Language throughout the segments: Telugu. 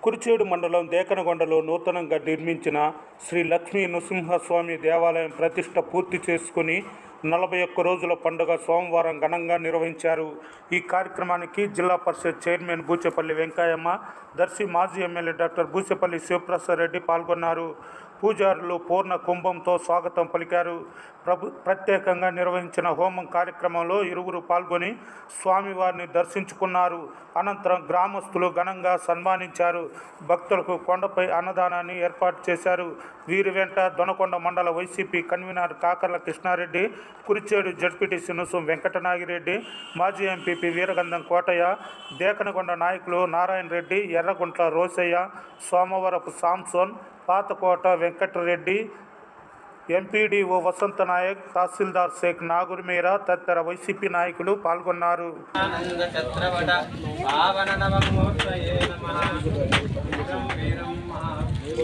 కురిచేడు మండలం దేకనగొండలో నూతనంగా నిర్మించిన శ్రీ లక్ష్మీ నృసింహస్వామి దేవాలయం ప్రతిష్ట పూర్తి చేసుకుని నలభై ఒక్క రోజుల పండుగ సోమవారం ఘనంగా నిర్వహించారు ఈ కార్యక్రమానికి జిల్లా పరిషత్ చైర్మన్ బూచేపల్లి వెంకయ్యమ్మ దర్శి మాజీ ఎమ్మెల్యే డాక్టర్ బూచేపల్లి శివప్రసాద్ రెడ్డి పాల్గొన్నారు పూజారులు పూర్ణ కుంభంతో స్వాగతం పలికారు ప్రభు ప్రత్యేకంగా నిర్వహించిన హోమం కార్యక్రమంలో ఇరువురు పాల్గొని స్వామివారిని దర్శించుకున్నారు అనంతరం గ్రామస్తులు ఘనంగా సన్మానించారు భక్తులకు కొండపై అన్నదానాన్ని ఏర్పాటు చేశారు వీరి వెంట Donakonda mandal YCP convener Kakarla Krishnareddy Kurichedu ZPTC Nusam Venkatanagireddy మాజీ ఎంపీపీ వీరగంధం కోటయ్య దేకనగొండ నాయకులు నారాయణ రెడ్డి ఎర్రగుంట్ల రోసయ్య సోమవరపు సాంసోన్ పాతకోట వెంకటరెడ్డి ఎంపీడీఓ వసంత నాయక్ తహసీల్దార్ షేక్ నాగూర్ మీరా తదితర వైసీపీ నాయకులు పాల్గొన్నారు ఆనందచత్రవట పావన నవమూర్తయే నమః వీరం వీరం మహా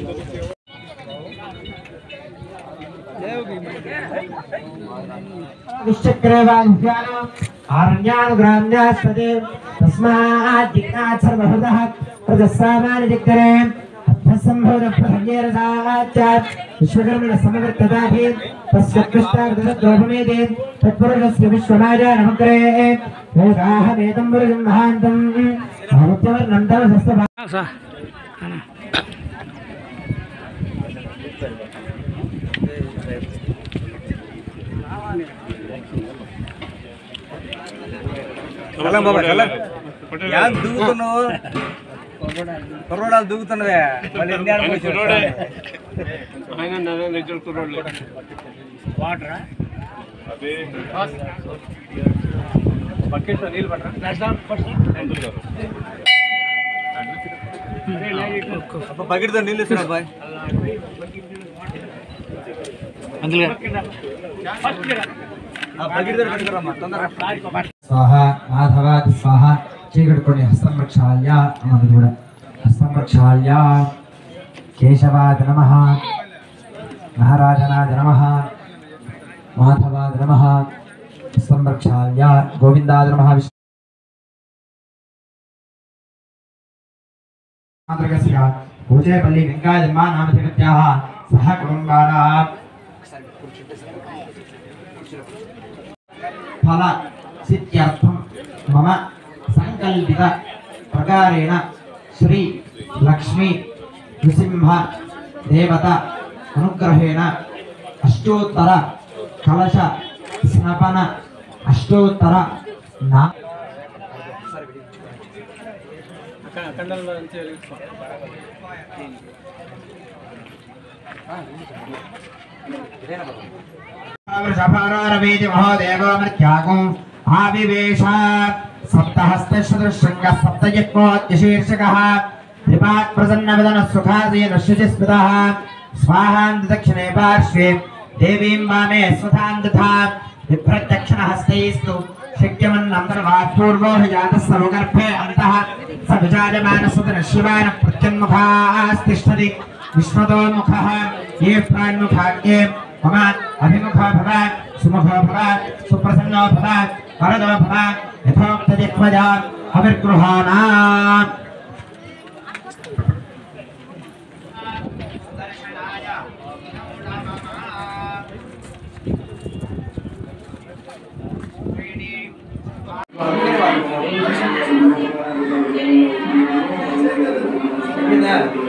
निश्चक्रेवाभ्यानो आरण्यानुग्राम्यास्पदे तस्मात् जिज्ञात् सर्वहृदः प्रदस्सामानि जिग्रे अर्थसम्भूतप्रहन्यरसाच्चात् विश्वकर्मण समवर्तदाभि तस्य कृष्णार्धद्रोपमेदे तत्पुरुषस्य विश्वमाजा नमग्रे वेदाहमेदं पुरुषं महान्तम् भवत्यवर्णं तव सस्तभा చల్లం బాబా చల్లం యాన్ దూకుతున్నావు కుర్రోడాలు దూకుతున్నవే మళ్ళీ ఎన్ని ఆడ పోయి చూడు. బకెట్ నీళ్ళు పట్టరా అబ్బా, బకెట్తో నీళ్ళు ఇస్తున్నా అబ్బాయి ఆ బకెట్తో పెట్టుకురమ్మా తొందరగా స్వాహ మాధవాది స్వాహ చీకటికొని హస్తం ప్రక్షాళ్య అన్నది కూడా హస్తం ప్రక్షాళ్య కేశవాద నమ మహారాజనాద నమ మాధవాద నమ హస్తం ప్రక్షాళ్య గోవిందాద నమ విష్ణు మాతృకస్య పూజేపల్లి వెంకాయమ్మ నామ జగత్యాः సహ కుటుంబానాం ఫల సిద్ధ్యర్థం మమ సంకల్పిత ప్రకారేణ శ్రీ లక్ష్మీ నృసింహ దేవత అనుగ్రహేణ అష్టోత్తర కలశ స్నపన అష్టోత్తర నా కండల్లో నుంచి వెలిగించుకో. వృషభారారవేది మహోదేవమర్త్యాగం ఆవివేశ సప్తహస్తశృంగ సప్తయజ్ఞోద్యశీర్షకः త్రిపాత్ ప్రసన్నవదన సుఖాసీన శుచిస్మృతः స్వాహాం దక్షిణే పార్శ్వే దేవీం వామే స్వధాం దధా విభ్రదక్షిణహస్తైస్తు శక్యమన్నంతర్వాత్ పూర్వో జాతः సర్వగర్భే అంతః స విచార్యమానసదన శివాన ప్రత్యన్ముఖాస్తిష్టతి విశ్వతోన్ముఖः ये प्रान्मुखाग्ये मम अभिमुखो भव सुमुखो भव सुप्रसन्नो भव वरदो भव यथोक्तदिक्वजा अविर्गृहाणाम् చెప్పిందా